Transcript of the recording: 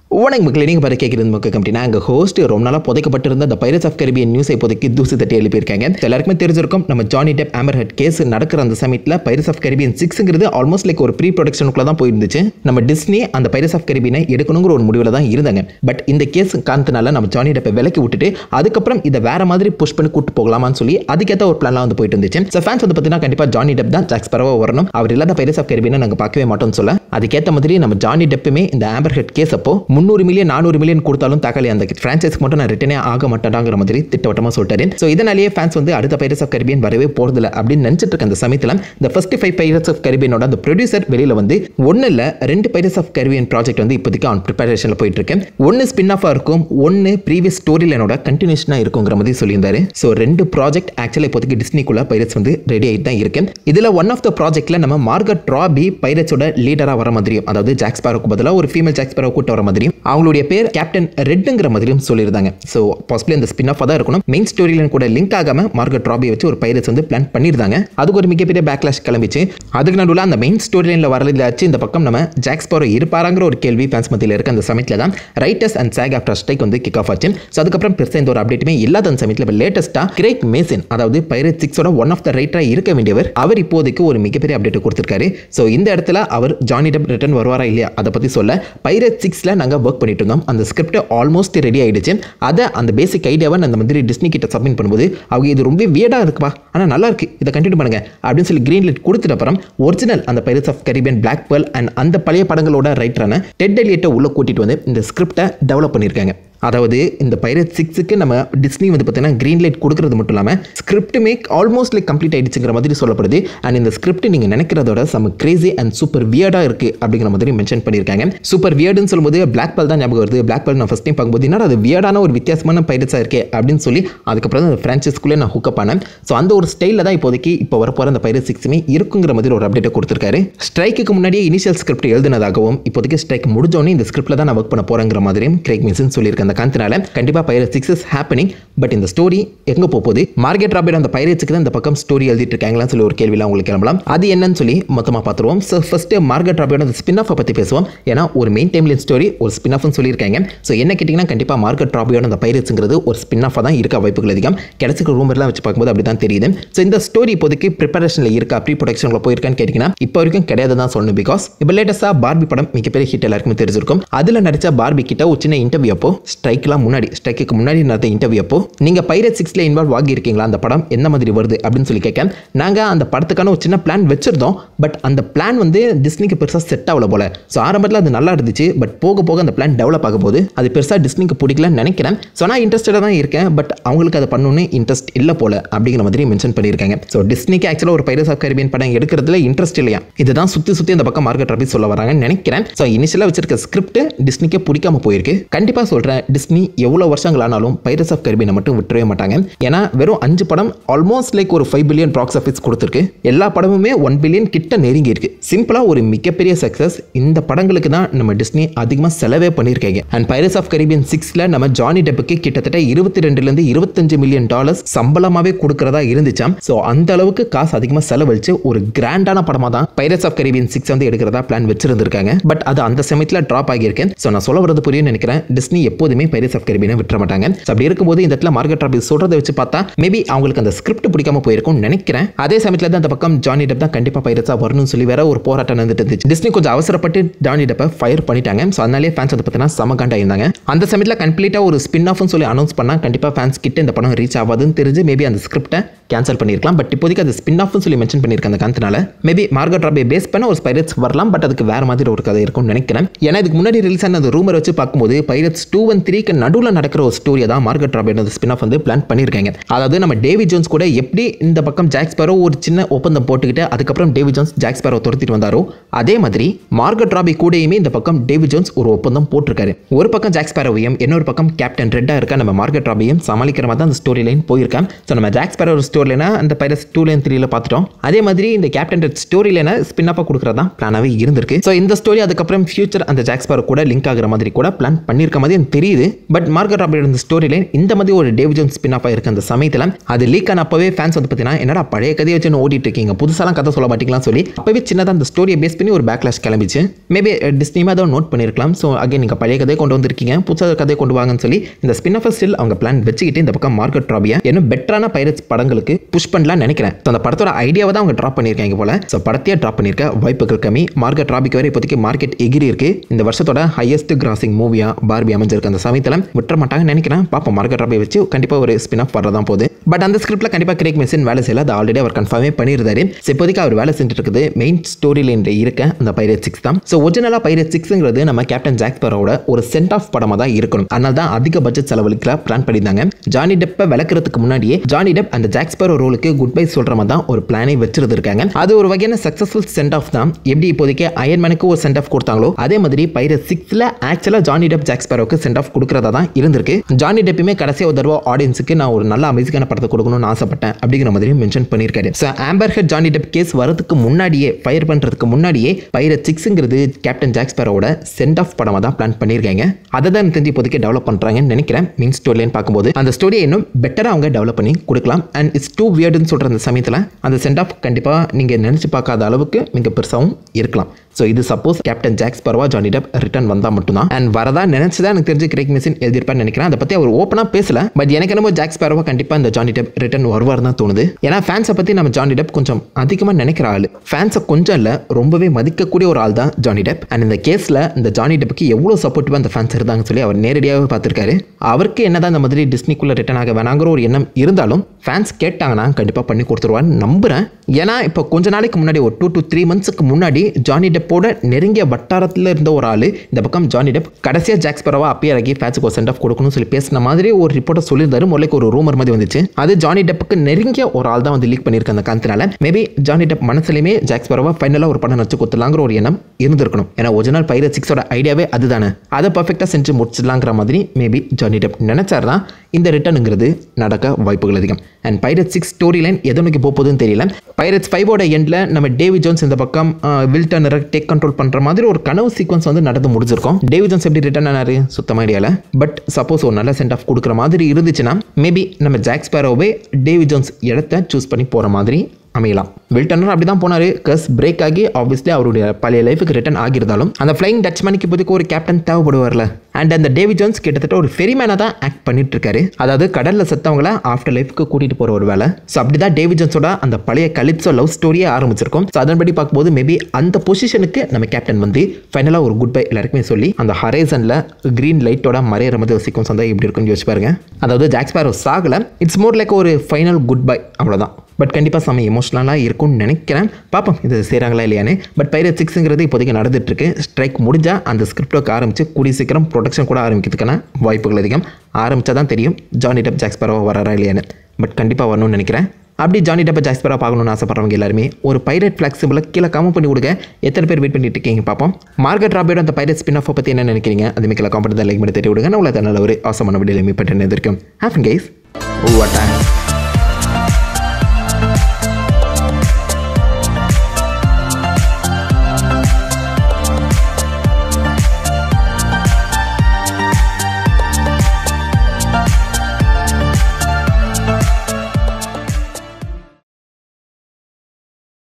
வணக்கம் மக்களே நீங்கள் பாரு கேட்குறது மக்கள் கம்பெனி அங்கே ஹோஸ்ட் ரொம்ப நாளாக புதைக்கப்பட்டிருந்த அந்த பைரட்ஸ் ஆஃப் கரிபியன் நியூஸை இப்போதைக்கு தூசி தட்டி எழுப்பியிருக்காங்க So, எல்லாருக்குமே தெரிஞ்சிருக்கும் நம்ம Johnny Depp Amber Heard case நடக்கிற அந்த சமயத்தில் பைரட்ஸ் ஆஃப் கரிபியன் சிக்ஸுங்கிறது ஆல்மோஸ்ட் லைக் ஒரு ப்ரீ ப்ரொடக்ஷனுக்குள்ள தான் போயிருந்துச்சு நம்ம டிஸ்னி அந்த பைரட்ஸ் ஆஃப் கரிபியனை எடுக்கணுங்கிற ஒரு முடிவில் தான் இருந்தாங்க பட் இந்த கேஸ் காரணத்தினால நம்ம ஜானி டெப்பை விலக்கி விட்டுட்டு அதுக்கப்புறம் இதை வேற மாதிரி புஷ் பண்ணி கூட்டு போகலாமான்னு சொல்லி அதுக்கேற்ற ஒரு பிளான்லாம் வந்து போயிட்டு இருந்துச்சு ஸோ ஃபேன்ஸ் வந்து பார்த்தீங்கன்னா கண்டிப்பாக ஜானி டெப் தான் ஜாக்ஸ் பரவா வரணும் அவர் இல்லாத பைரட்ஸ் ஆஃப் கரிபியனை நாங்கள் பார்க்கவே மாட்டோம்னு சொல்ல அதுக்கேற்ற மாதிரி நம்ம ஜானி டெப்புமே இந்த ஆம்பர் ஹெட் கேஸ் அப்போ முந்நூறு மில்லியன் நானூறு மில்லியன் கொடுத்தாலும் தக்காளி அந்த ஃப்ரான்ச்சைஸ்க்கு மட்டும் நான் ரிட்டனே ஆக மாட்டேடாங்கிற மாதிரி திட்டவட்டமாக சொல்லிட்டாரு ஸோ இதனாலேயே ஃபேன்ஸ் வந்து அடுத்த பைரட்ஸ் ஆஃப் கரிபியன் வரவே போகிறதில்ல அப்படின்னு நினச்சிட்டு இருக்க அந்த சமயத்தில் இந்த ஃபர்ஸ்ட் ஃபைவ் பைரட்ஸ் ஆஃப் கரிபியனோட அந்த ப்ரொடியூசர் வெளியில் வந்து ஒன்றும் இல்லை ரெண்டு பைரட்ஸ் ஆஃப் கரிபியன் ப்ராஜெக்ட் வந்து இப்போதைக்கு ஆன் ப்ரிப்பரேஷனில் போயிட்டு இருக்கேன் ஒன்று ஸ்பின் ஆஃபாக இருக்கும் ஒன்று ப்ரீவியஸ் ஸ்டோரி லைனோட கண்டினியூஷனாக இருக்குங்கிற மாதிரி சொல்லியிருந்தாரு ஸோ ரெண்டு ப்ராஜெக்ட் ஆக்சுவலாக இப்போதைக்கு டிஸ்னிக்குள்ள பைரட்ஸ் வந்து ரெடி ஆகிட்டு தான் இருக்கு இதில் ஒன் ஆஃப் த ப்ராஜெக்ட்ல நம்ம மார்கட் ராபி பைரட்ஸோட லீடராக வர மாதிரியும் அதாவது ஜாக்ஸ் பாரோக்கு பதிலாக ஒரு ஃபீமேல் ஜாக்ஸ் பாரோ கூட்ட வர மாதிரியும் அவங்களுடைய பேர் கேப்டன் ரெட்டுங்கிற மாதிரியும் சொல்லியிருந்தாங்க ஸோ பாசிபிளி அந்த ஸ்பின் ஆஃபாக தான் இருக்கணும் மெயின் ஸ்டோரியில் கூட லிங்க் ஆகாம மார்கட் ராபியை வச்சு ஒரு பைரட்ஸ் வந்து பிளான் பண்ணியிருந்தாங்க அதுக்கு ஒரு மிகப்பெரிய பேக்லாஷ் கிளம்பிச்சு அதுக்கு நடுவில் அந்த மெயின் ஸ்டோரி லைனில் வரலாச்சு இந்த பக்கம் நம்ம ஜாக்ஸ் பாரோ இருப்பாராங்கிற ஒரு கேள்வி ஃபேன்ஸ் மத்தியில் இருக்க அந்த சமயத்தில் தான் writers and SAG AFTRA strike வந்து கிக் ஆஃப் ஆச்சு ஸோ அதுக்கப்புறம் பெருசாக இந்த ஒரு அப்டேட்டுமே இல்லாத அந்த சமயத்தில் இப்போ லேட்டஸ்ட்டாக கிரேக் மேசன் அதாவது பைரட் சிக்ஸோட ஒன் ஆஃப் த ரைட்டராக இருக்க வேண்டியவர் அவர் இப்போதைக்கு ஒரு மிகப்பெரிய அப்டேட் கொடுத்துருக்காரு ஸோ இந்த இடத்துல அவர் ஜானி டப் ரிட்டர்ன் வருவாரா இல்லையா அதை பற்றி சொல்ல பைரட் சிக்ஸில் நாங்கள் ஒர்க் பண்ணிட்டு இருந்தோம் அந்த ஸ்கிரிப்ட் ஆல்மோஸ்ட் ரெடி ஆயிடுச்சு அதை அந்த பேசிக் ஐடியாவை அந்த மாதிரி டிஸ்னி கிட்ட சப்மிட் பண்ணும்போது அவங்க இது ரொம்ப வியடாக இருக்குப்பா ஆனால் நல்லா இருக்கு இதை கண்டினியூ பண்ணுங்க அப்படின்னு சொல்லி கிரீன் லைட் கொடுத்துட்ட அப்புறம் ஒரிஜினல் அந்த pirates of Caribbean black pearl and அந்த பழைய படங்களோட ரைட்டரான டெட் எலியட்டை உள்ள கூட்டிட்டு வந்து இந்த ஸ்கிரிப்டை டெவலப் பண்ணியிருக்காங்க அதாவது இந்த பைரட் சிக்ஸுக்கு நம்ம டிஸ்னி வந்து பார்த்தீங்கன்னா க்ரீன் லைட் கொடுக்கறது மட்டும் இல்லாமல் script make almost like complete ஆயிடுச்சுங்கிற மாதிரி சொல்லப்படுது அண்ட் இந்த ஸ்கிரிப்ட் நீங்கள் நினைக்கிறதோட செம்ம கிரேசி அண்ட் சூப்பர் வியர்டாக இருக்குது அப்படிங்கிற மாதிரி மென்ஷன் பண்ணியிருக்காங்க சூப்பர் வியர்டுன்னு சொல்லும்போது பிளாக் பால் தான் ஞாபகம் வருது பிளாக் பால் நான் ஃபஸ்ட் டைம் பார்க்கும்போது என்னடா அது வியர்டான ஒரு வித்தியாசமான பைரட்ஸாக இருக்கே அப்படின்னு சொல்லி அதுக்கப்புறம் அந்த ஃப்ரான்ச்சைஸ்குள்ளே நான் ஹுக்கப் ஆனேன் ஸோ அந்த ஒரு ஸ்டைலில் தான் இப்போதைக்கு இப்போ வரப்போகிற அந்த பைரட் சிக்ஸுமே இருக்குங்கிற மாதிரி ஒரு அப்டேட்டை கொடுத்துருக்காரு ஸ்ட்ரைக்கு முன்னாடியே இனிஷியல் ஸ்கிரிப்ட் எழுதினதாகவும் இப்போதைக்கு ஸ்ட்ரைக் முடிஞ்சோடனே இந்த ஸ்கிரிப்டில் தான் நான் ஒர்க் பண்ண போகிறேங்கிற மாதிரியும் கிரேக் மின்சன் சொல்லியிருக்கேன் அந்த காரணத்தினால கண்டிப்பாக pirate six is happening but இந்த ஸ்டோரி எங்கே போகுது மார்க்கெட் ராபிட் அந்த பைரட்ஸுக்கு தான் இந்த பக்கம் ஸ்டோரி எழுதிட்டு இருக்காங்களான்னு சொல்லி ஒரு கேள்வியில் உங்களுக்கு கிளம்பலாம் அது என்னன்னு சொல்லி மொத்தமாக பார்த்துருவோம் ஸோ ஃபஸ்ட்டு மார்க்கெட் ராபியோட அந்த ஸ்பின் ஆஃபை பற்றி பேசுவோம் ஏன்னா ஒரு மெயின் டைம்லைன் ஸ்டோரி ஒரு ஸ்பின் ஆஃப்னு சொல்லியிருக்காங்க ஸோ என்ன கேட்டிங்கன்னா கண்டிப்பாக மார்க்கெட் ராபியோட அந்த பைரட்ஸுங்கிறது ஒரு ஸ்பின் ஆஃபாக தான் இருக்க வாய்ப்புகள் அதிகம் கிடைச்சிக்க ரூமர்லாம் வச்சு பார்க்கும்போது அப்படி தான் தெரியுது ஸோ இந்த ஸ்டோரி இப்போதைக்கு ப்ரிப்பரேஷனில் இருக்கா ப்ரீ ப்ரொடக்ஷனில் போயிருக்கான்னு கேட்டிங்கன்னா இப்போ வரைக்கும் கிடையாது தான் சொல்லணும் பிகாஸ் இப்போ லேட்டஸ்ட்டாக பார்பி படம் மிகப்பெரிய ஹிட் எல்லாருக்குமே தெரிஞ்சிருக்கும் அதில் நடித்த பார்பி கிட்ட ஒரு சின்ன இன்டர்வியூ அப்போ ஸ்ட்ரைக்லாம் முன்னாடி ஸ்ட்ரைக்கு முன்னாடி நடந்த இன்டர்வியூ அப்போ நீங்கள் பைரட் சிக்ஸில் இன்வால்வ் ஆகியிருக்கீங்களா அந்த படம் எந்த மாதிரி வருது அப்படின்னு சொல்லி கேட்க நாங்கள் அந்த படத்துக்கான ஒரு சின்ன பிளான் வச்சிருந்தோம் பட் அந்த பிளான் வந்து டிஸ்னிக்கு பெருசாக செட் ஆகல போல ஸோ ஆரம்பத்தில் அது நல்லா இருந்துச்சு பட் போக போக அந்த பிளான் டெவலப் ஆக போது அது பெருசாக டிஸ்னிக்கு பிடிக்கலன்னு நினைக்கிறேன் ஸோ நான் இன்ட்ரெஸ்டடாக தான் இருக்கேன் பட் அவங்களுக்கு அதை பண்ணணும்னு இன்ட்ரெஸ்ட் இல்லை போல அப்படிங்கிற மாதிரி மென்ஷன் பண்ணியிருக்காங்க ஸோ டிஸ்னிக்கு ஆக்சுவலாக ஒரு பைரஸ் ஆஃப் கரிபியன் படம் எடுக்கிறதுல இன்ட்ரெஸ்ட் இல்லையா இதுதான் சுற்றி சுற்றி அந்த பக்கம் மார்க்கெட் ரபி சொல்ல வராங்கன்னு நினைக்கிறேன் ஸோ இனிஷியலாக வச்சிருக்க ஸ்கிரிப்ட் டிஸ்னிக்கே பிடிக்காம போயிருக்கு கண்டிப்பாக சொல்கிறேன் டிஸ்னி எவ்வளோ வருஷங்கள் ஆனாலும் பைரஸ் ஆஃப் கரிபியனை மட்டும் விட்டுறவே மாட்டாங்க ஏன்னா வெறும் அஞ்சு படம் ஆல்மோஸ்ட் லைக் ஒரு ஃபைவ் பில்லியன் பாக்ஸ் ஆஃபீஸ் கொடுத்துருக்கு எல்லா படமுமே ஒன் பில்லியன் கிட்ட நெருங்கி இருக்கு சிம்பிளாக ஒரு மிகப்பெரிய சக்ஸஸ் இந்த படங்களுக்கு தான் நம்ம டிஸ்னி அதிகமாக செலவே பண்ணியிருக்காங்க அண்ட் பைரஸ் ஆஃப் கரிபியன் சிக்ஸில் நம்ம ஜானி டெப்புக்கு கிட்டத்தட்ட இருபத்தி ரெண்டுலேருந்து இருபத்தஞ்சு மில்லியன் டாலர்ஸ் சம்பளமாகவே கொடுக்கறதா இருந்துச்சாம் ஸோ அந்த அளவுக்கு காசு அதிகமாக செலவழிச்சு ஒரு கிராண்டான படமாக தான் பைரட்ஸ் ஆஃப் கரிபியன் சிக்ஸ் வந்து எடுக்கிறதா பிளான் வச்சிருந்திருக்காங்க பட் அது அந்த சமயத்தில் ட்ராப் ஆகியிருக்கேன் ஸோ நான் சொல்ல வரது புரியும் நினைக்கிறேன் டிஸ்னி எப்போதுமே பைரட்ஸ் ஆஃப் கரிபியனை விட்டுற மாட்டாங்க ஸோ அப்படி இருக்கும்போது இந்த இடத்துல மார்க்கெட் ராபி சொல்றதை வச்சு பார்த்தா மேபி அவங்களுக்கு அந்த ஸ்கிரிப்ட் பிடிக்காம போயிருக்கும்னு நினைக்கிறேன் அதே சமயத்தில் தான் அந்த பக்கம் ஜானி டெப் தான் கண்டிப்பாக பைரட்ஸாக வரணும்னு சொல்லி வேற ஒரு போராட்டம் நடந்துட்டு இருந்துச்சு டிஸ்னி கொஞ்சம் அவசரப்பட்டு ஜானி டெப்பை ஃபயர் பண்ணிட்டாங்க ஸோ அதனாலே ஃபேன்ஸ் வந்து பார்த்தீங்கன்னா சம காண்டா இருந்தாங்க அந்த சமயத்தில் கம்ப்ளீட்டாக ஒரு ஸ்பின் ஆஃப்னு சொல்லி அனௌன்ஸ் பண்ணால் கண்டிப்பாக ஃபேன்ஸ் கிட்ட இந்த படம் ரீச் ஆகாதுன்னு தெரிஞ்சு மேபி அந்த ஸ்கிரிப்டை கேன்சல் பண்ணியிருக்கலாம் பட் இப்போதைக்கு அது ஸ்பின் ஆஃப்னு சொல்லி மென்ஷன் பண்ணியிருக்க அந்த காரணத்தினால மேபி மார்கட் ராபே பேஸ் பண்ண ஒரு பைரட்ஸ் வரலாம் பட் அதுக்கு வேற மாதிரி ஒரு கதை இருக்கும்னு நினைக்கிறேன் ஏன்னா இதுக்கு முன்னாடி ரிலீஸ் ஆன அந்த ரூமர் வச்சு பார்க்கும்போது பைரட்ஸ் டூ ஒன் த்ரீக்கு நடுவில் நடக்கிற ஒரு ஸ்டோரியை தான் மார்கட் ராபே ஸ்பின் ஆஃப் வந்து பிளான் பண்ணியிருக்காங்க அதாவது நம்ம டேவி ஜோன்ஸ் கூட எப்படி இந்த பக்கம் ஜாக்ஸ் பேரோ ஒரு சின்ன ஒப்பந்தம் போட்டுக்கிட்டு அதுக்கப்புறம் டேவி ஜோன்ஸ் ஜாக்ஸ் பேரோ துரத்திட்டு வந்தாரோ அதே மாதிரி மார்கட் ராபி கூடயுமே இந்த பக்கம் டேவி ஜோன்ஸ் ஒரு ஒப்பந்தம் போட்டிருக்காரு ஒரு பக்கம் ஜாக்ஸ் பேரோவையும் இன்னொரு பக்கம் கேப்டன் ரெட்டா இருக்க நம்ம மார்கட் ராபியும் சமாளிக்கிற மாதிரி தான் அந்த ஸ்டோரி லைன் போயிருக்கேன் ஸோ நம்ம ஜாக்ஸ் பேரோ ஒரு ஸ்டோரி லைனா அந்த பைரஸ் டூ லைன் த்ரீல பார்த்துட்டோம் அதே மாதிரி இந்த கேப்டன் ரெட் ஸ்டோரி லைனை ஸ்பின் அப்பாக கொடுக்குறதா பிளானாகவே இருந்திருக்கு ஸோ இந்த ஸ்டோரி அதுக்கப்புறம் ஃபியூச்சர் அந்த ஜாக்ஸ் பேரோ கூட லிங்க் ஆகிற மாதிரி கூட பிளான் பண்ணியிருக்க மாதிரி எனக்கு தெரியுது தெரியுது பட் மார்க்கெட் ராபியோட இந்த ஸ்டோரி லைன் இந்த மாதிரி ஒரு டேவ் ஜோன்ஸ் ஸ்பின் ஆஃப் இருக்க அந்த சமயத்தில் அது லீக் ஆன அப்பவே ஃபேன்ஸ் வந்து பார்த்தீங்கன்னா என்னடா பழைய கதையை வச்சு இன்னும் ஓடிட்டு இருக்கீங்க புதுசாலாம் கதை சொல்ல மாட்டீங்களான்னு சொல்லி அப்பவே சின்னதாக அந்த ஸ்டோரியை பேஸ் பண்ணி ஒரு பேக்லாஷ் கிளம்பிச்சு மேபி டிஸ்னிமா தான் நோட் பண்ணியிருக்கலாம் ஸோ அகைன் நீங்கள் பழைய கதையை கொண்டு வந்திருக்கீங்க புதுசாக கதையை கொண்டு வாங்கன்னு சொல்லி இந்த ஸ்பின் ஆஃப் ஸ்டில் அவங்க பிளான் வச்சுக்கிட்டு இந்த பக்கம் மார்க்கெட் ராபியா இன்னும் பெட்டரான பைரட்ஸ் படங்களுக்கு புஷ் பண்ணலாம்னு நினைக்கிறேன் ஸோ அந்த படத்தோட ஐடியாவை தான் அவங்க ட்ராப் பண்ணியிருக்காங்க போல ஸோ படத்தையே ட்ராப் பண்ணியிருக்க வாய்ப்புகள் கம்மி மார்க்கெட் ராபிக்கு வரை இப்போதைக்கு மார்க்கெட் எகிரி இருக்கு இந்த வருஷத்தோட ஹையஸ்ட் கிராசிங் மூவியா பார்பி அமைஞ்சிருக்கு அந்த சமயத்தில் விட்டுற மாட்டாங்கன்னு நினைக்கிறேன் பார்ப்போம் மார்க்கெட் ராபியை வச்சு கண்டிப்பாக ஒரு ஸ்பின் ஆஃப் வரதான் போகுது பட் அந்த ஸ்கிரிப்ட்ல கண்டிப்பாக கிரேக் மெஷின் வேலை செய்யல அது ஆல்ரெடி அவர் கன்ஃபார்மே பண்ணியிருந்தாரு ஸோ இப்போதைக்கு அவர் வேலை செஞ்சுட்டு இருக்குது மெயின் ஸ்டோரி லைன் இருக்க அந்த பைரட் சிக்ஸ் தான் ஸோ ஒரிஜினலாக பைரட் சிக்ஸ்ங்கிறது நம்ம கேப்டன் ஜாக்ஸ்பரோட ஒரு சென்ட் ஆஃப் படமாக தான் இருக்கணும் அதனால தான் அதிக பட்ஜெட் செலவழிக்க பிளான் பண்ணியிருந்தாங்க ஜானி டெப்பை விளக்குறதுக்கு முன்னாடியே ஜானி டெப் அந்த ஜாக்ஸ்பரோ ரோலுக்கு குட் பை சொல்கிற மாதிரி தான் ஒரு பிளானை வச்சிருந்திருக்காங்க அது ஒரு வகையான சக்ஸஸ்ஃபுல் சென்ட் ஆஃப் தான் எப்படி இப்போதைக்கு அயன்மேனுக்கு ஒரு சென்ட் ஆஃப் கொடுத்தாங்களோ அதே மாதிரி பைரட் சிக்ஸில் ஆக்சுவலாக ஜானி டெப் ஜாக்ஸ்பரோக்கு சென்ட் ஆஃப் கொடுக்குறதா தான் இருந்திருக்கு ஜானி டெப்புமே கடைசி ஒரு தடவை ஆடியன்ஸுக்கு நான் ஒரு நல்ல அமேசிக்கான படத்தை கொடுக்கணும்னு ஆசைப்பட்டேன் அப்படிங்கிற மாதிரி மென்ஷன் பண்ணியிருக்காரு so Amber Heard Johnny Depp case வரதுக்கு முன்னாடியே ஃபயர் பண்ணுறதுக்கு முன்னாடியே பைரட் சிக்ஸுங்கிறது கேப்டன் ஜாக்ஸ்பரோட சென்ட் ஆஃப் படமாக தான் பிளான் பண்ணியிருக்காங்க அதை தான் தெரிஞ்சு இப்போதைக்கு டெவலப் பண்ணுறாங்கன்னு நினைக்கிறேன் மீன் ஸ்டோரிலைன்னு பார்க்கும்போது அந்த ஸ்டோரியை இன்னும் பெட்டராக அவங்க டெவலப் பண்ணி கொடுக்கலாம் அண்ட் இட்ஸ் டூ வியர்டுன்னு சொல்கிற அந்த சமயத்தில் அந்த சென்ட் ஆஃப் கண்டிப்பாக நீங்கள் நினச்சி பார்க்காத அளவுக்கு மிக பெருசாகவும் இருக்கலாம் ஸோ இது suppose captain Jack Sparrow Johnny Depp return வந்தால் மட்டும்தான் அண்ட் வரதா நினைச்சு தான் எனக்கு தெரிஞ்சு கிரேக் மிஷின் எழுதியிருப்பான்னு நினைக்கிறேன் அதை பற்றி அவர் ஓப்பனாக பேசல பட் எனக்கு என்னமோ ஜாக்ஸ் பரவா கண்டிப்பாக இந்த ஜானி டப் ரிட்டர்ன் வருவார் தான் தோணுது ஏன்னா ஃபேன்ஸை பற்றி நம்ம ஜானி டப் கொஞ்சம் அதிகமாக நினைக்கிற ஆள் ஃபேன்ஸை கொஞ்சம் இல்லை ரொம்பவே மதிக்கக்கூடிய ஒரு ஆள் தான் ஜானி டப் அண்ட் இந்த கேஸில் இந்த ஜானி டப்புக்கு எவ்வளோ சப்போர்ட்டிவாக அந்த ஃபேன்ஸ் இருந்தாங்கன்னு சொல்லி அவர் நேரடியாகவே பார்த்துருக்காரு அவருக்கு என்னதான் இந்த மாதிரி டிஸ்னிக்குள்ளே ரிட்டர்ன் ஆக வேணாங்கிற ஒரு எண்ணம் இருந்தாலும் ஃபேன்ஸ் கேட்டாங்கன்னா கண்டிப்பாக பண்ணி கொடுத்துருவான்னு நம்புகிறேன் ஏன்னா இப்போ கொஞ்ச நாளைக்கு முன்னாடி ஒரு டூ டு த்ரீ மந்த்ஸுக்கு முன்னாடி ஜானி டெப்போட நெருங்கிய வட்டாரத்தில் இருந்த ஒரு ஆள் இந்த பக்கம் ஜானி டெப் கடைசியாக ஜாக்ஸ் பரவா அப்பியர் ஆகி ஃபேன்ஸுக்கு ஒரு சென்ட் ஆஃப் கொடுக்கணும்னு சொல்லி பேசின மாதிரி ஒரு ரிப்போர்ட்டை சொல்லியிருந்தாரு முதல்ல ஒரு ரூமர் மாதிரி வந்துச்சு அது ஜானி டெப்புக்கு நெருங்கிய ஒரு ஆள் தான் வந்து லீக் பண்ணியிருக்க அந்த காரணத்தினால மேபி ஜானி டெப் மனசுலையுமே ஜாக்ஸ் பரவா ஃபைனலாக ஒரு படம் நச்சு கொடுத்துலாங்கிற ஒரு எண்ணம் இருந்திருக்கணும் ஏன்னா ஒரிஜினல் பைரட் சிக்ஸோட ஐடியாவே அதுதானே அதை பர்ஃபெக்டாக செஞ்சு முடிச்சிடலாங்கிற மாதிரி மேபி ஜானி டெப் நினைச்சாருன்னா இந்த ரிட்டர்னுங்கிறது நடக்க வாய்ப்புகள் அதிகம் and pirate six story line எதை நோக்கி போக போகுதுன்னு தெரியல பைரட்ஸ் ஃபைவோட எண்டில் நம்ம டேவி ஜோன்ஸ் இந்த பக்கம் வில்டனரை டேக் கண்ட்ரோல் பண்ணுற மாதிரி ஒரு கனவு சீக்வன்ஸ் வந்து நடந்து முடிஞ்சிருக்கும் டேவி ஜோன்ஸ் எப்படி ரிட்டர்ன் ஆனாரு சுத்தமாக ஐடியாவில் பட் சப்போஸ் ஒரு நல்ல சென்ட் ஆஃப் கொடுக்குற மாதிரி இருந்துச்சுன்னா மேபி நம்ம ஜாக்ஸ் பேரோவே டேவி ஜோன்ஸ் இடத்த சூஸ் பண்ணி போகிற மாதிரி அமையலாம் வில்டனர் அப்படி தான் போனார் கஸ் பிரேக் ஆகி ஆப்வியஸ்லி அவருடைய பழைய லைஃபுக்கு ரிட்டர்ன் ஆகியிருந்தாலும் அந்த ஃப்ளைங் டச்மேனுக்கு இப்போதைக்கு ஒரு கேப்டன் தேவைப்படுவார்ல அண்ட் அந்த டேவி ஜோன்ஸ் கிட்டத்தட்ட ஒரு ஃபெரிமேனாக தான் ஆக்ட் பண்ணிட்டு இருக்காரு அதாவது கடலில் செத்தவங்கள ஆஃப்டர் லைஃப்க்கு கூட்டிகிட்டு போகிற ஒரு வேலை ஸோ அப்படி தான் டேவி ஜோன்ஸோட அந்த பழைய கலிப்ஸோ லவ் ஸ்டோரியே ஆரம்பிச்சிருக்கும் ஸோ அதன்படி பார்க்கும்போது மேபி அந்த பொசிஷனுக்கு நம்ம கேப்டன் வந்து ஃபைனலாக ஒரு குட் பை எல்லாருக்குமே சொல்லி அந்த ஹரேசனில் க்ரீன் லைட்டோட மறையிற மாதிரி ஒரு சீக்வன்ஸ் வந்தால் எப்படி இருக்குன்னு யோசிச்சு பாருங்க அதாவது ஜாக்ஸ்பேரோ சாகலை இட்ஸ் மோர் லைக் ஒரு ஃபைனல் குட் பை அவ்வளோதான் பட் கண்டிப்பாக செம்ம எமோஷனலாக இருக்கும்னு நினைக்கிறேன் பார்ப்போம் இது செய்கிறாங்களா இல்லையானே பட் பைரட் சிக்ஸுங்கிறது இப்போதைக்கு நடந்துட்டுருக்கு ஸ்ட்ரைக் முடிஞ்சால் அந்த ஸ்கிரிப்ட் ஒர்க் ஆரம்பித்து கூடிய சீக்கிரம் ப்ரொடக்ஷன் கூட ஆரம்பிக்கிறதுக்கான வாய்ப்புகள் அதிகம் ஆரம்பித்தா தான் தெரியும் ஜானி டப் ஜாக்ஸ்பரோ வராரா இல்லையான்னு பட் கண்டிப்பாக வரணும்னு நினைக்கிறேன் அப்படி ஜானி டப்பை ஜாக்ஸ்பரா பார்க்கணும்னு ஆசைப்படுறவங்க எல்லாருமே ஒரு பைரட் ஃப்ளெக்சிபிளை கீழே கமெண்ட் பண்ணி கொடுங்க எத்தனை பேர் வெயிட் பண்ணிட்டு இருக்கீங்க பார்ப்போம் மார்க்கெட் ராபியோட அந்த பைரட் ஸ்பின் ஆஃபை பற்றி என்ன நினைக்கிறீங்க அதுமே கீழே காமெண்ட் லைக் பண்ணி தெரிய விடுங்க நான் உங்களை நல்ல ஒரு ஆசமான வீடியோ மீட் பண்ணிட்டு இருக்கும் ஹேஃபன் கைஸ் ஓ டைம்